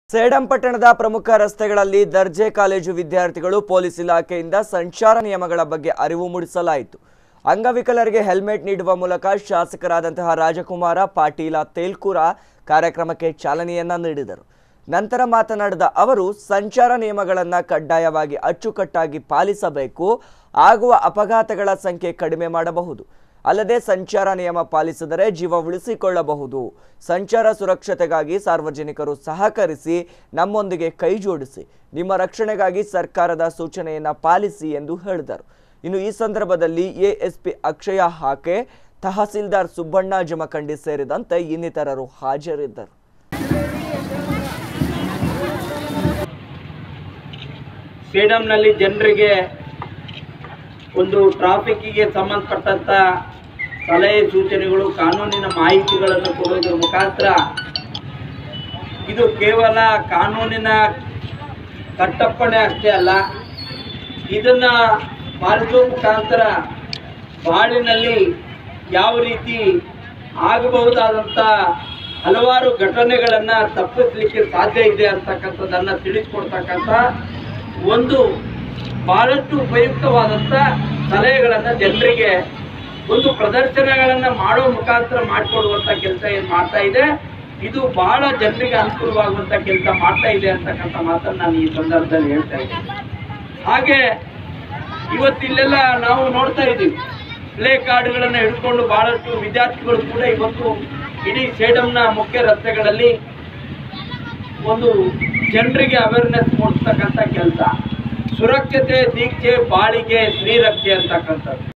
ಸೇಡಂ ಪಟ್ಟಣದ ಪ್ರಮುಖ ರಸ್ತೆಗಳಲ್ಲಿ ದರ್ಜೆ ಕಾಲೇಜು ವಿದ್ಯಾರ್ಥಿಗಳು ಪೊಲೀಸ್ ಇಲಾಖೆಯಿಂದ ಸಂಚಾರ ನಿಯಮಗಳ ಬಗ್ಗೆ ಅರಿವು ಮೂಡಿಸಲಾಯಿತು ಅಂಗವಿಕಲರಿಗೆ ಹೆಲ್ಮೆಟ್ ನೀಡುವ ಮೂಲಕ ಶಾಸಕರಾದಂತಹ ರಾಜಕುಮಾರ ಪಾಟೀಲ ತೇಲ್ಕೂರ ಕಾರ್ಯಕ್ರಮಕ್ಕೆ ಚಾಲನೆಯನ್ನ ನೀಡಿದರು ನಂತರ ಮಾತನಾಡಿದ ಅವರು ಸಂಚಾರ ನಿಯಮಗಳನ್ನು ಕಡ್ಡಾಯವಾಗಿ ಅಚ್ಚುಕಟ್ಟಾಗಿ ಪಾಲಿಸಬೇಕು ಆಗುವ ಅಪಘಾತಗಳ ಸಂಖ್ಯೆ ಕಡಿಮೆ ಮಾಡಬಹುದು ಅಲ್ಲದೆ ಸಂಚಾರ ನಿಯಮ ಪಾಲಿಸಿದರೆ ಜೀವ ಉಳಿಸಿಕೊಳ್ಳಬಹುದು ಸಂಚಾರ ಸುರಕ್ಷತೆಗಾಗಿ ಸಾರ್ವಜನಿಕರು ಸಹಕರಿಸಿ ನಮ್ಮೊಂದಿಗೆ ಕೈ ಜೋಡಿಸಿ ನಿಮ್ಮ ರಕ್ಷಣೆಗಾಗಿ ಸರ್ಕಾರದ ಸೂಚನೆಯನ್ನ ಪಾಲಿಸಿ ಎಂದು ಹೇಳಿದರು ಇನ್ನು ಈ ಸಂದರ್ಭದಲ್ಲಿ ಎಎಸ್ಪಿ ಅಕ್ಷಯ ಹಾಕೆ ತಹಸೀಲ್ದಾರ್ ಸುಬ್ಬಣ್ಣ ಜಮಖಂಡಿ ಸೇರಿದಂತೆ ಇನ್ನಿತರರು ಹಾಜರಿದ್ದರು ಫ್ರೀಡಮ್ನಲ್ಲಿ ಜನರಿಗೆ ಒಂದು ಟ್ರಾಫಿಕ್ಕಿಗೆ ಸಂಬಂಧಪಟ್ಟಂತ ಸಲಹೆ ಸೂಚನೆಗಳು ಕಾನೂನಿನ ಮಾಹಿತಿಗಳನ್ನು ಕೊಡೋದ್ರ ಮುಖಾಂತರ ಇದು ಕೇವಲ ಕಾನೂನಿನ ಕಟ್ಟಪ್ಪಣೆ ಅಷ್ಟೇ ಅಲ್ಲ ಇದನ್ನ ಪಾಲಿಸುವ ಮುಖಾಂತರ ಬಾಳಿನಲ್ಲಿ ಯಾವ ರೀತಿ ಆಗಬಹುದಾದಂಥ ಹಲವಾರು ಘಟನೆಗಳನ್ನು ತಪ್ಪಿಸಲಿಕ್ಕೆ ಸಾಧ್ಯ ಇದೆ ಅಂತಕ್ಕಂಥದ್ದನ್ನು ತಿಳಿಸ್ಕೊಡ್ತಕ್ಕಂಥ ಒಂದು ಬಹಳಷ್ಟು ಉಪಯುಕ್ತವಾದಂಥ ಸಲಹೆಗಳನ್ನು ಜನರಿಗೆ ಒಂದು ಪ್ರದರ್ಶನಗಳನ್ನು ಮಾಡೋ ಮುಖಾಂತರ ಮಾಡಿಕೊಡುವಂಥ ಕೆಲಸ ಏನು ಮಾಡ್ತಾ ಇದೆ ಇದು ಬಹಳ ಜನರಿಗೆ ಅನುಕೂಲವಾಗುವಂಥ ಕೆಲಸ ಮಾಡ್ತಾ ಇದೆ ಅಂತಕ್ಕಂಥ ಮಾತನ್ನು ನಾನು ಈ ಸಂದರ್ಭದಲ್ಲಿ ಹೇಳ್ತಾ ಇದ್ದೀನಿ ಹಾಗೆ ಇವತ್ತಿಲ್ಲೆಲ್ಲ ನಾವು ನೋಡ್ತಾ ಇದ್ದೀವಿ ಪ್ಲೇ ಕಾರ್ಡ್ಗಳನ್ನು ಹಿಡ್ಕೊಂಡು ಬಹಳಷ್ಟು ವಿದ್ಯಾರ್ಥಿಗಳು ಕೂಡ ಇವತ್ತು ಇಡೀ ಸೇಡಂನ ಮುಖ್ಯ ರಸ್ತೆಗಳಲ್ಲಿ ಒಂದು ಜನರಿಗೆ ಅವೇರ್ನೆಸ್ ಮೂಡಿಸ್ತಕ್ಕಂಥ ಕೆಲಸ ಸುರಕ್ಷತೆ ದೀಕ್ಷೆ ಬಾಳಿಗೆ ಶ್ರೀರಕ್ಷೆ ಅಂತಕ್ಕಂಥದ್ದು